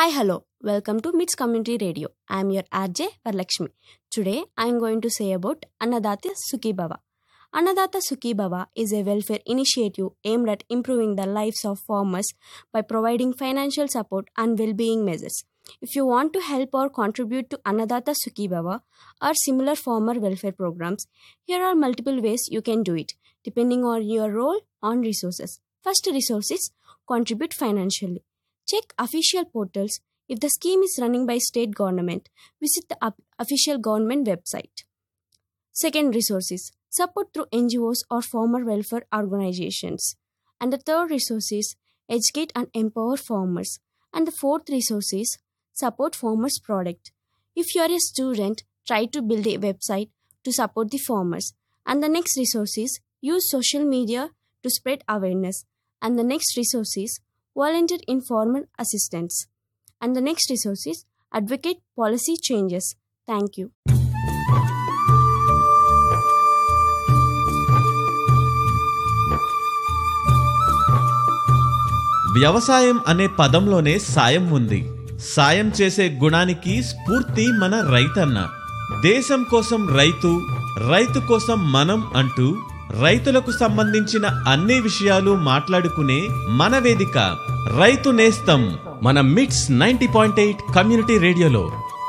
Hi, hello. Welcome to MITS Community Radio. I am your RJ Varlakshmi. Today, I am going to say about Annadata Sukhi Bhava. Annadata Sukhi Bhava is a welfare initiative aimed at improving the lives of farmers by providing financial support and well-being measures. If you want to help or contribute to Annadata Sukhi Bhava or similar farmer welfare programs, here are multiple ways you can do it, depending on your role on resources. First resource is contribute financially. Check official portals. If the scheme is running by state government, visit the up- official government website. Second resource is support through NGOs or farmer welfare organizations. And the third resource is educate and empower farmers. And the fourth resource is support farmers' product. If you are a student, try to build a website to support the farmers. And the next resource is use social media to spread awareness. And the next resource is volunteer in farmer assistance. And the next resource is advocate policy changes. Thank you. వ్యవసాయం అనే పదంలోనే సాయం ఉంది సాయం చేసే గుణానికి స్ఫూర్తి మన రైతన్న దేశం కోసం రైతు రైతు కోసం మనం అంటూ రైతులకు సంబంధించిన అన్ని విషయాలు మాట్లాడుకునే మన వేదిక రైతు నేస్తం మన MITS ninety point eight community రేడియోలో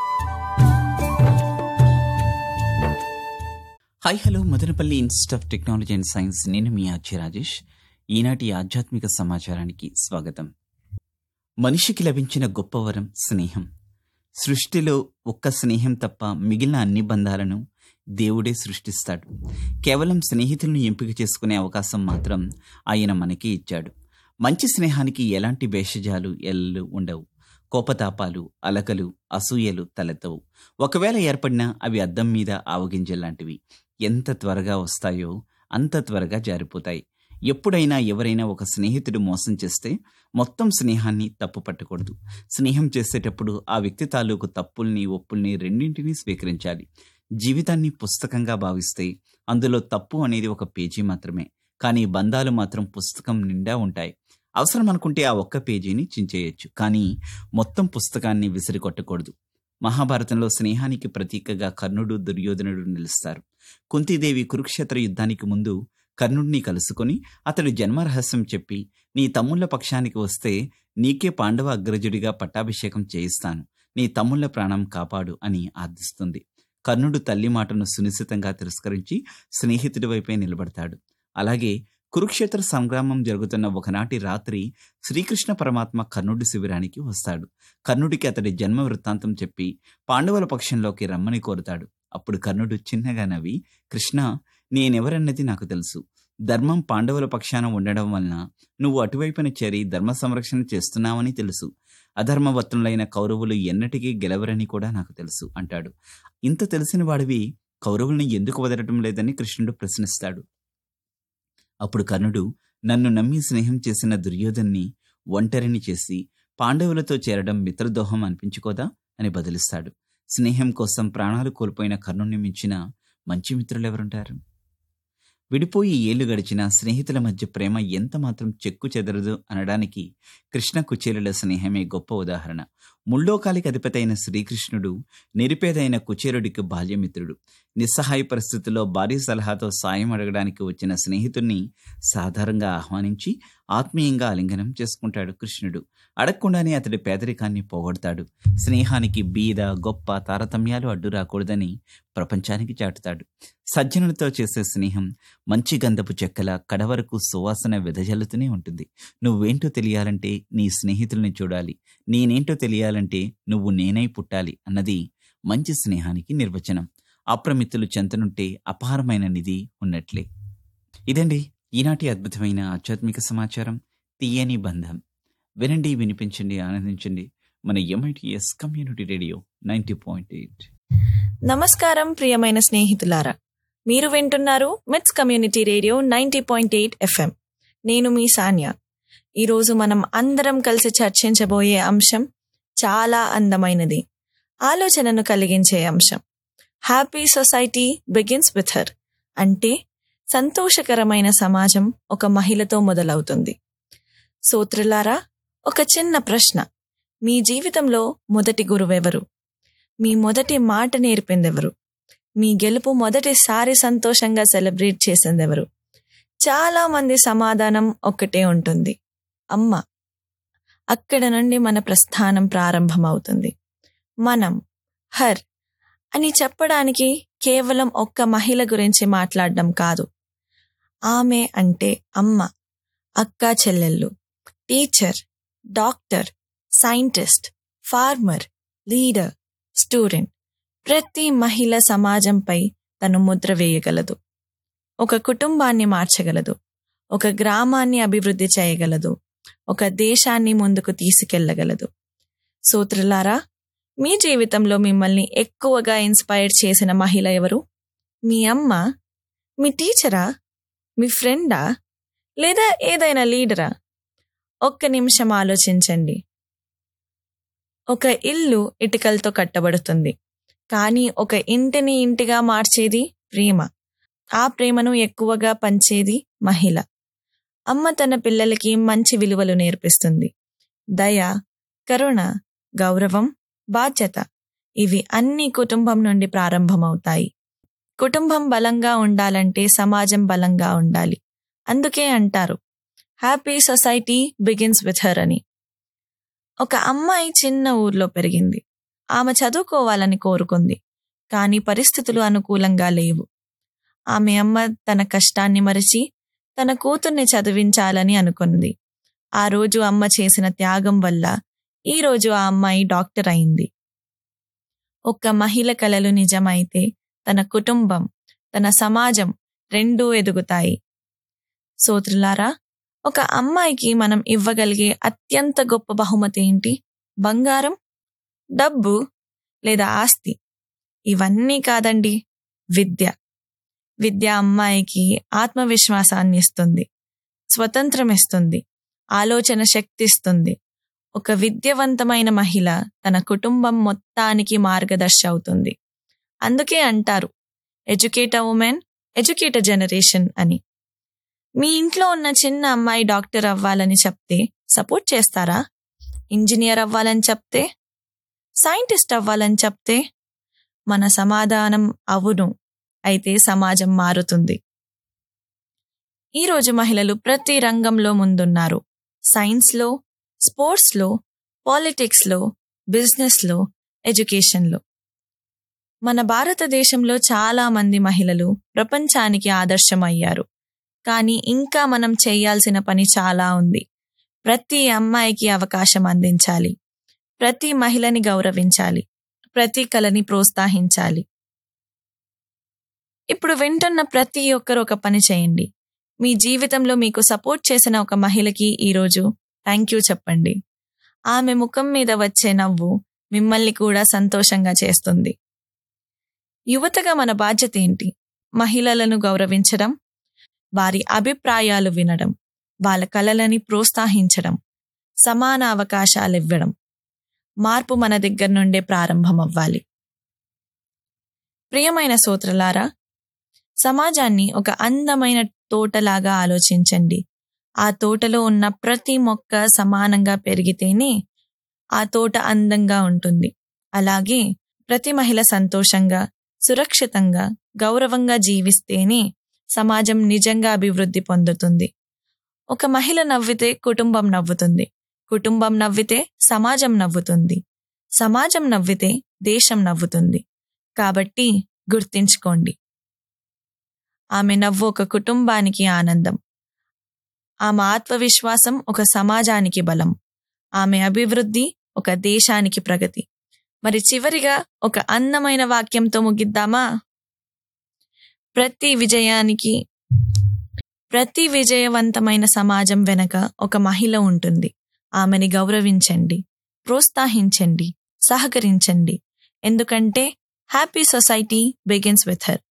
hi hello Madanapalle institute of technology and science నేను మీ ఆర్చి రాజేష్ ఈనాటి ఆధ్యాత్మిక సమాచారానికి స్వాగతం మనిషికి లభించిన గొప్ప వరం స్నేహం సృష్టిలో ఒక్క స్నేహం తప్ప మిగిలిన అన్ని బంధాలను దేవుడే సృష్టిస్తాడు కేవలం స్నేహితులను ఎంపిక చేసుకునే అవకాశం మాత్రం ఆయన మనకి ఇచ్చాడు మంచి స్నేహానికి ఎలాంటి భేషజాలు ఎల్లు ఉండవు కోపతాపాలు అలకలు అసూయలు తలెత్తవు ఒకవేళ ఏర్పడినా అవి అద్దం మీద ఆవగింజల్లాంటివి ఎంత త్వరగా వస్తాయో అంత త్వరగా జారిపోతాయి ఎప్పుడైనా ఎవరైనా ఒక స్నేహితుడు మోసం చేస్తే మొత్తం స్నేహాన్ని తప్పు పట్టకూడదు స్నేహం చేసేటప్పుడు ఆ వ్యక్తి తాలూకు తప్పుల్ని ఒప్పుల్ని రెండింటినీ స్వీకరించాలి జీవితాన్ని పుస్తకంగా భావిస్తే అందులో తప్పు అనేది ఒక పేజీ మాత్రమే కానీ బంధాలు మాత్రం పుస్తకం నిండా ఉంటాయి అవసరం అనుకుంటే ఆ ఒక్క పేజీని చించేయచ్చు కానీ మొత్తం పుస్తకాన్ని విసిరికొట్టకూడదు మహాభారతంలో స్నేహానికి ప్రతీకగా కర్ణుడు దుర్యోధనుడు నిలుస్తారు కుంతీదేవి కురుక్షేత్ర యుద్ధానికి ముందు కర్ణుడిని కలుసుకొని అతడి జన్మరహస్యం చెప్పి నీ తమ్ముళ్ళ పక్షానికి వస్తే నీకే పాండవ అగ్రజుడిగా పట్టాభిషేకం చేయిస్తాను నీ తమ్ముళ్ళ ప్రాణం కాపాడు అని ఆర్థిస్తుంది కర్ణుడు తల్లి మాటను సునిశ్చితంగా తిరస్కరించి స్నేహితుడి వైపే నిలబడతాడు అలాగే కురుక్షేత్ర సంగ్రామం జరుగుతున్న ఒకనాటి రాత్రి శ్రీకృష్ణ పరమాత్మ కర్ణుడి శిబిరానికి వస్తాడు కర్ణుడికి అతడి జన్మ వృత్తాంతం చెప్పి పాండవుల పక్షంలోకి రమ్మని కోరుతాడు అప్పుడు కర్ణుడు చిన్నగా నవ్వి కృష్ణ నేనెవరన్నది నాకు తెలుసు ధర్మం పాండవుల పక్షాన ఉండడం వలన నువ్వు అటువైపున చేరి ధర్మ సంరక్షణ చేస్తున్నావని తెలుసు అధర్మవత్తులైన కౌరవులు ఎన్నటికీ గెలవరని కూడా నాకు తెలుసు అంటాడు ఇంత తెలిసిన వాడివి కౌరవుల్ని ఎందుకు వదలటం లేదని కృష్ణుడు ప్రశ్నిస్తాడు అప్పుడు కర్ణుడు నన్ను నమ్మి స్నేహం చేసిన దుర్యోధన్ని ఒంటరిని చేసి పాండవులతో చేరడం మిత్రదోహం అనిపించుకోదా అని బదిలిస్తాడు స్నేహం కోసం ప్రాణాలు కోల్పోయిన కర్ణుని మించిన మంచి మిత్రులు ఎవరుంటారు విడిపోయి ఏళ్లు గడిచిన స్నేహితుల మధ్య ప్రేమ ఎంత మాత్రం చెక్కు చెదరదు అనడానికి కృష్ణ కుచేలుల స్నేహమే గొప్ప ఉదాహరణ ముల్లోకాలికి అధిపతైన శ్రీకృష్ణుడు నిరుపేదైన కుచేరుడికి బాల్యమిత్రుడు నిస్సహాయ పరిస్థితుల్లో భార్య సలహాతో సాయం అడగడానికి వచ్చిన స్నేహితుణ్ణి సాధారణంగా ఆహ్వానించి ఆత్మీయంగా ఆలింగనం చేసుకుంటాడు కృష్ణుడు అడగకుండానే అతడి పేదరికాన్ని పోగొడతాడు స్నేహానికి బీద గొప్ప తారతమ్యాలు అడ్డు రాకూడదని ప్రపంచానికి చాటుతాడు సజ్జనులతో చేసే స్నేహం మంచి గంధపు చెక్కల కడవరకు సువాసన వెదజల్లుతూనే ఉంటుంది నువ్వేంటో తెలియాలంటే నీ స్నేహితుల్ని చూడాలి నేనేంటో తెలియాలంటే నువ్వు నేనై పుట్టాలి అన్నది మంచి స్నేహానికి నిర్వచనం అప్రమిత్తులు చెంతనుంటే అపారమైన నిధి ఉన్నట్లే ఇదండి ఈనాటి అద్భుతమైన ఆధ్యాత్మిక సమాచారం తీయని బంధం వినండి వినిపించండి ఆనందించండి మన MITS community radio ninety point eight నమస్కారం ప్రియమైన స్నేహితులారా మీరు వింటున్నారు MITS community radio ninety point eight FM నేను మీ సాన్య ఈరోజు మనం అందరం కలిసి చర్చించబోయే అంశం చాలా అందమైనది ఆలోచనను కలిగించే అంశం happy society begins with her అంటే సంతోషకరమైన సమాజం ఒక మహిళతో మొదలవుతుంది సోత్రులారా ఒక చిన్న ప్రశ్న మీ జీవితంలో మొదటి గురువెవరు మీ మొదటి మాట నేర్పిందెవరు మీ గెలుపు మొదటిసారి సంతోషంగా సెలబ్రేట్ చేసిందెవరు చాలా మంది సమాధానం ఒక్కటే ఉంటుంది అమ్మ అక్కడ నుండి మన ప్రస్థానం ప్రారంభమవుతుంది మనం హర్ అని చెప్పడానికి కేవలం ఒక్క మహిళ గురించి మాట్లాడడం కాదు ఆమె అంటే అమ్మ అక్క చెల్లెళ్ళు teacher doctor scientist farmer leader student ప్రతి మహిళ సమాజంపై తను ముద్ర వేయగలదు ఒక కుటుంబాన్ని మార్చగలదు ఒక గ్రామాన్ని అభివృద్ధి చేయగలదు ఒక దేశాన్ని ముందుకు తీసుకెళ్లగలదు సూత్రులారా మీ జీవితంలో మిమ్మల్ని ఎక్కువగా ఇన్స్పైర్ చేసిన మహిళ ఎవరు మీ అమ్మ మీ టీచరా మీ ఫ్రెండా లేదా ఏదైనా లీడరా ఒక్క నిమిషం ఆలోచించండి ఒక ఇల్లు ఇటుకలతో కట్టబడుతుంది కానీ ఒక ఇంటిని ఇంటిగా మార్చేది ప్రేమ ఆ ప్రేమను ఎక్కువగా పంచేది మహిళ అమ్మ తన పిల్లలకి మంచి విలువలు నేర్పిస్తుంది దయ కరుణ గౌరవం బాధ్యత ఇవి అన్ని కుటుంబం నుండి ప్రారంభమవుతాయి కుటుంబం బలంగా ఉండాలంటే సమాజం బలంగా ఉండాలి అందుకే అంటారు happy society begins with her అని ఒక అమ్మాయి చిన్న ఊర్లో పెరిగింది ఆమె చదువుకోవాలని కోరుకుంది కానీ పరిస్థితులు అనుకూలంగా లేవు ఆమె అమ్మ తన కష్టాన్ని మరిచి తన కూతుర్ని చదివించాలని అనుకుంది ఆ రోజు అమ్మ చేసిన త్యాగం వల్ల ఈ రోజు ఆ అమ్మాయి డాక్టర్ అయింది ఒక్క మహిళ కలలు నిజమైతే తన కుటుంబం తన సమాజం రెండూ ఎదుగుతాయి సోత్రులారా ఒక అమ్మాయికి మనం ఇవ్వగలిగే అత్యంత గొప్ప బహుమతి ఏంటి బంగారం డబ్బు లేదా ఆస్తి ఇవన్నీ కాదండి విద్య విద్య అమ్మాయికి ఆత్మవిశ్వాసాన్ని ఇస్తుంది స్వతంత్రం ఇస్తుంది ఆలోచన శక్తి ఇస్తుంది ఒక విద్యవంతమైన మహిళ తన కుటుంబం మొత్తానికి మార్గదర్శి అవుతుంది అందుకే అంటారు educate a women educate generation అని మీ ఇంట్లో ఉన్న చిన్న అమ్మాయి డాక్టర్ అవ్వాలని చెప్తే సపోర్ట్ చేస్తారా ఇంజనీర్ అవ్వాలని చెప్తే సైంటిస్ట్ అవ్వాలని చెప్తే మన సమాధానం అవును అయితే సమాజం మారుతుంది ఈరోజు మహిళలు ప్రతి రంగంలో ముందున్నారు సైన్స్లో స్పోర్ట్స్లో పాలిటిక్స్లో బిజినెస్లో ఎడ్యుకేషన్లో మన భారతదేశంలో చాలా మంది మహిళలు ప్రపంచానికి ఆదర్శమయ్యారు కానీ ఇంకా మనం చేయాల్సిన పని చాలా ఉంది ప్రతి అమ్మాయికి అవకాశం అందించాలి ప్రతి మహిళని గౌరవించాలి ప్రతి కళని ప్రోత్సహించాలి ఇప్పుడు వింటున్న ప్రతి ఒక్కరు ఒక పని చేయండి మీ జీవితంలో మీకు సపోర్ట్ చేసిన ఒక మహిళకి ఈరోజు థ్యాంక్ యూ చెప్పండి ఆమె ముఖం మీద వచ్చే నవ్వు మిమ్మల్ని కూడా సంతోషంగా చేస్తుంది యువతగా మన బాధ్యత ఏంటి మహిళలను గౌరవించడం వారి అభిప్రాయాలు వినడం వాళ్ళ కళలని ప్రోత్సహించడం సమాన అవకాశాలు ఇవ్వడం మార్పు మన దగ్గర నుండే ప్రారంభమవ్వాలి ప్రియమైన సోత్రలారా సమాజాన్ని ఒక అందమైన తోటలాగా ఆలోచించండి ఆ తోటలో ఉన్న ప్రతి మొక్క సమానంగా పెరిగితేనే ఆ తోట అందంగా ఉంటుంది అలాగే ప్రతి మహిళ సంతోషంగా సురక్షితంగా గౌరవంగా జీవిస్తేనే సమాజం నిజంగా అభివృద్ధి పొందుతుంది ఒక మహిళ నవ్వితే కుటుంబం నవ్వుతుంది కుటుంబం నవ్వితే సమాజం నవ్వుతుంది సమాజం నవ్వితే దేశం నవ్వుతుంది కాబట్టి గుర్తించుకోండి ఆమె నవ్వు ఒక కుటుంబానికి ఆనందం ఆమె ఆత్మవిశ్వాసం ఒక సమాజానికి బలం ఆమె అభివృద్ధి ఒక దేశానికి ప్రగతి మరి చివరిగా ఒక అందమైన వాక్యంతో ముగిద్దామా ప్రతి విజయానికి ప్రతి విజయవంతమైన సమాజం వెనక ఒక మహిళ ఉంటుంది ఆమెని గౌరవించండి ప్రోత్సహించండి సహకరించండి ఎందుకంటే happy society begins with her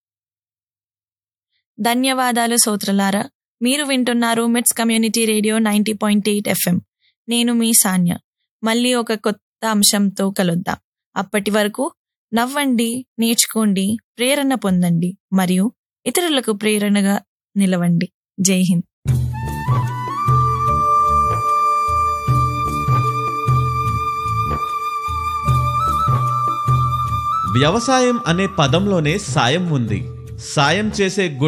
ధన్యవాదాలు సోత్రలారా మీరు వింటున్నారు MITS community radio ninety point eight FM నేను మీ సాన్య మళ్ళీ ఒక కొత్త అంశంతో కలుద్దాం అప్పటి వరకు నవ్వండి నేర్చుకోండి ప్రేరణ పొందండి మరియు ఇతరులకు ప్రేరణగా నిలవండి జై హింద్ వ్యవసాయం అనే పదంలోనే సాయం ఉంది సాయం చేసే గుణం